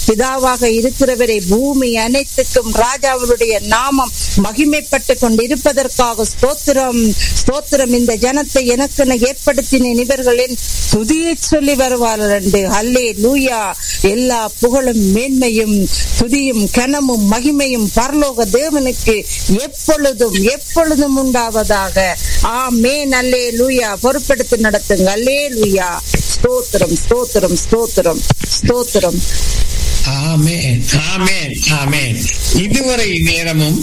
பிதாவாக இருக்கிறவரை பூமி அனைத்துக்கும் ராஜாவுடைய நாமம் மகிமைப்பட்டு கொண்டிருப்பதற்காக ஸ்தோத்திரம் ஸ்தோத்திரம் இந்த ஜனத்தை எனக்கென ஏற்படுத்தினேன் இவர்களின் துதியை சொல்லி வருவார்கள் என்று அல்லே லூயா எல்லா புகழும் மேன்மையும் துதியும் கனமும் மகிமையும் பரலோக தேவனுக்கு எப்பொழுதும் எப்பொழுதும் உண்டாவதாக ஆமேன் அல்லே லூயா பொறுப்பெடுத்து நடத்துங்க அல்லே லூயா ஸ்தோத்திரம் ஸ்தோத்திரம் ஸ்தோத்திரம் ஸ்தோத்திரம் ஆமேன் ஆமேன் ஆமேன் இதுவரை நேரமும்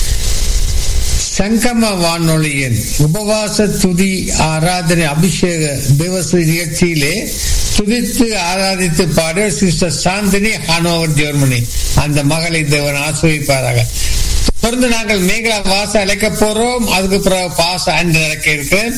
சங்கம வானொலியின் உபவாச துதி ஆராதனை அபிஷேக திவச நிகழ்ச்சியிலே துதித்து ஆராதித்து பாட சிஸ்டர் சாந்தினி ஹானோவர் ஜெர்மனி அந்த மகளை தேவன் ஆசிரியப்பாராக தொடர்ந்து நாங்கள் மேகலா வாச அழைக்க போறோம் அதுக்கு பிறகு பாச அன்று அழைக்க இருக்கிறேன்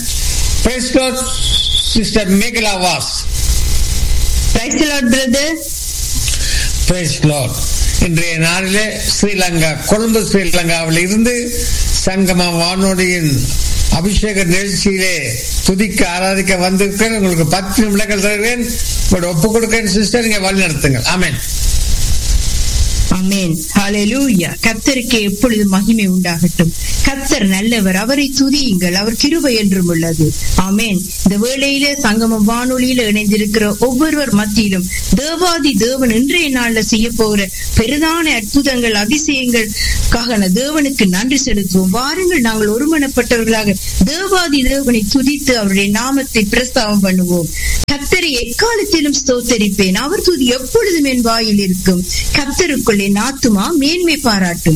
sister Mekala was Praise the Lord, brother. Praise Lord. இன்றைய நாளிலே ஸ்ரீலங்கா கொழும்பு ஸ்ரீலங்காவில் இருந்து சங்கம வானொலியின் அபிஷேக நிகழ்ச்சியிலே துதிக்க ஆராதிக்க வந்திருக்கிறேன் உங்களுக்கு பத்து நிமிடங்கள் தருகிறேன் உங்களோட ஒப்பு கொடுக்கிறேன் சிஸ்டர் நீங்க வழி நடத்துங்கள் ஆமேன் ஆமென் ஹalleluya கர்த்தருக்கு எப்பொழுது மகிமை உண்டாகட்டும் கர்த்தர் நல்லவர் அவரை துதியுங்கள் அவர் கிருபை என்றும் உள்ளது ஆமென் இந்த வேளையிலே சங்கமம் வானொலியில இணைந்திருக்கிற ஒவ்வொருவர் மத்தியிலும் தேவாதி தேவன் இன்றைய நாள்ல செய்ய போகிற பெரிதான அற்புதங்கள் அதிசயங்களுக்காக தேவனுக்கு நன்றி செலுத்துவோம் வாருங்கள் நாங்கள் ஒருமனப்பட்டவர்களாக தேவாதி தேவனை துதித்து அவருடைய நாமத்தை பிரஸ்தாபம் பண்ணுவோம் கத்தரை எக்காலத்திலும் ஸ்தோத்தரிப்பேன் அவர் துதி எப்பொழுதும் என் வாயில் இருக்கும் கத்தருக்குள்ளே நாத்துமா மேன்மை பாராட்டும்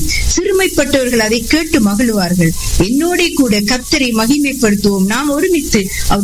சிறுமைப்பட்டவர்கள் அதை கேட்டு மகிழ்வார்கள் என்னோட கூட கத்தரை மகிமைப்படுத்துவோம் நாம் ஒருமித்து அவர்